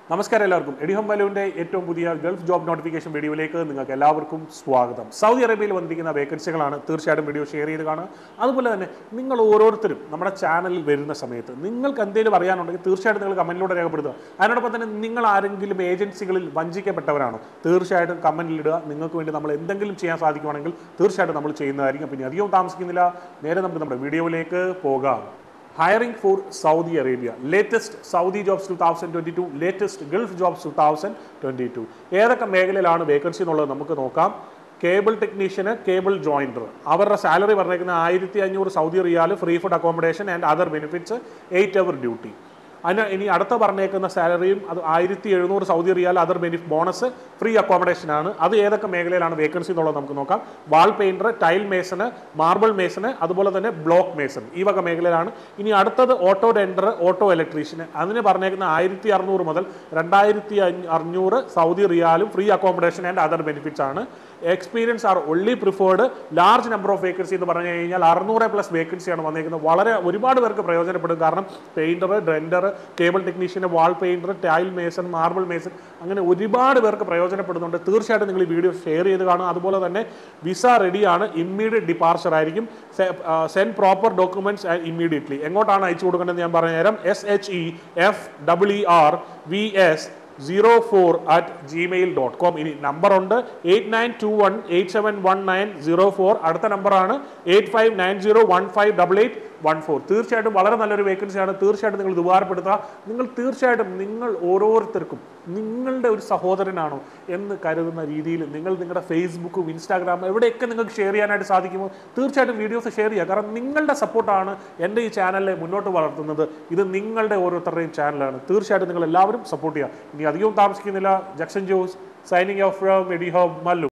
നമസ്കാരം എല്ലാവർക്കും എഡിഹം വലുവിൻ്റെ ഏറ്റവും പുതിയ ഗൾഫ് ജോബ് നോട്ടിഫിക്കേഷൻ വീഡിയോയിലേക്ക് നിങ്ങൾക്ക് എല്ലാവർക്കും സ്വാഗതം സൗദി അറേബ്യയിൽ വന്നിരിക്കുന്ന വേക്കൻസികളാണ് തീർച്ചയായിട്ടും വീഡിയോ ഷെയർ ചെയ്ത് കാണുക അതുപോലെ തന്നെ നിങ്ങൾ ഓരോരുത്തരും നമ്മുടെ ചാനലിൽ വരുന്ന സമയത്ത് നിങ്ങൾക്ക് എന്തെങ്കിലും അറിയാനുണ്ടെങ്കിൽ തീർച്ചയായിട്ടും നിങ്ങൾ കമൻറ്റിലൂടെ രേഖപ്പെടുത്തുക അതിനോടൊപ്പം തന്നെ നിങ്ങൾ ആരെങ്കിലും ഏജൻസികളിൽ വഞ്ചിക്കപ്പെട്ടവരാണോ തീർച്ചയായിട്ടും കമൻറ്റിൽ ഇടുക നിങ്ങൾക്ക് വേണ്ടി നമ്മൾ എന്തെങ്കിലും ചെയ്യാൻ സാധിക്കുവാണെങ്കിൽ തീർച്ചയായിട്ടും നമ്മൾ ചെയ്യുന്നതായിരിക്കും പിന്നെ അധികം താമസിക്കുന്നില്ല നേരെ നമുക്ക് നമ്മുടെ വീഡിയോയിലേക്ക് പോകാം hiring for Saudi Arabia latest Saudi jobs two thousand twenty two latest Gulf jobs two thousand twenty two ഏതൊക്കെ മേഖലയിലാണ് വേക്കൻസി എന്നുള്ളത് നമുക്ക് നോക്കാം കേബിൾ ടെക്നീഷ്യന് കേബിൾ ജോയിൻറ്റർ അവരുടെ സാലറി പറഞ്ഞേക്കുന്ന ആയിരത്തി അഞ്ഞൂറ് Saudi riyal free food accommodation and other benefits eight hour duty അതിന് ഇനി അടുത്ത പറഞ്ഞേക്കുന്ന സാലറിയും അത് ആയിരത്തി എഴുന്നൂറ് Saudi riyal other benefit bonus free accommodation ആണ് അത് ഏതൊക്കെ മേഖലയിലാണ് വേക്കൻസി എന്നുള്ളത് നമുക്ക് നോക്കാം wall painter tile mason marble mason അതുപോലെ തന്നെ ബ്ലോക്ക് മേസൺ ഈ വക മേഖലയിലാണ് ഇനി അടുത്തത് ഓട്ടോ ഡെൻഡർ ഓട്ടോ ഇലക്ട്രീഷ്യന് അതിന് പറഞ്ഞേക്കുന്ന ആയിരത്തി അറുന്നൂറ് മുതൽ രണ്ടായിരത്തി അഞ്ഞൂറ് സൗദി റിയാലും free accommodation and other benefits ആണ് experience are only preferred large number of vacancy എന്ന് പറഞ്ഞു കഴിഞ്ഞാൽ അറുന്നൂറ് പ്ലസ് വേക്കൻസിയാണ് വന്നിരിക്കുന്നത് വളരെ ഒരുപാട് പേർക്ക് പ്രയോജനപ്പെടും കാരണം പെയിൻറ്റർ ഡ്രെൻഡർ cable technician wall painter tile mason marble mason അങ്ങനെ ഒരുപാട് പേർക്ക് പ്രയോജനപ്പെടുന്നുണ്ട് തീർച്ചയായിട്ടും നിങ്ങൾ ഈ വീഡിയോ ഷെയർ ചെയ്ത് കാണുക അതുപോലെ തന്നെ വിസ റെഡിയാണ് ഇമ്മീഡിയറ്റ് ഡിപ്പാർച്ചർ ആയിരിക്കും സെൻഡ് പ്രോപ്പർ ഡോക്യുമെന്റ്സ് ഇമ്മീഡിയറ്റ്ലി എങ്ങോട്ടാണ് അയച്ചു കൊടുക്കേണ്ടത് ഞാൻ പറഞ്ഞുതരാം S H E F W R V S zero four at Gmail dot com ഇനി നമ്പറുണ്ട് eight nine two one eight seven one nine zero four അടുത്ത നമ്പറാണ് eight five nine zero one five double eight one four തീർച്ചയായിട്ടും വളരെ നല്ലൊരു വേക്കൻസിയാണ് തീർച്ചയായിട്ടും നിങ്ങൾ ഇത് ഉപകാരപ്പെടുത്തുക നിങ്ങൾ തീർച്ചയായിട്ടും നിങ്ങൾ ഓരോരുത്തർക്കും നിങ്ങളുടെ ഒരു സഹോദരനാണോ എന്ന് കരുതുന്ന രീതിയിൽ നിങ്ങൾ നിങ്ങളുടെ ഫേസ്ബുക്കും ഇൻസ്റ്റാഗ്രാമും എവിടെയൊക്കെ നിങ്ങൾക്ക് ഷെയർ ചെയ്യാനായിട്ട് സാധിക്കുമോ തീർച്ചയായിട്ടും വീഡിയോസ് ഷെയർ ചെയ്യുക കാരണം നിങ്ങളുടെ സപ്പോർട്ടാണ് എൻ്റെ ഈ ചാനലിനെ മുന്നോട്ട് വളർത്തുന്നത് ഇത് നിങ്ങളുടെ ഓരോരുത്തരുടെയും ചാനലാണ് തീർച്ചയായിട്ടും നിങ്ങൾ എല്ലാവരും സപ്പോർട്ട് ചെയ്യുക ഇനി അധികവും താമസിക്കുന്നില്ല Jackson Jose signing off from ED home Mallu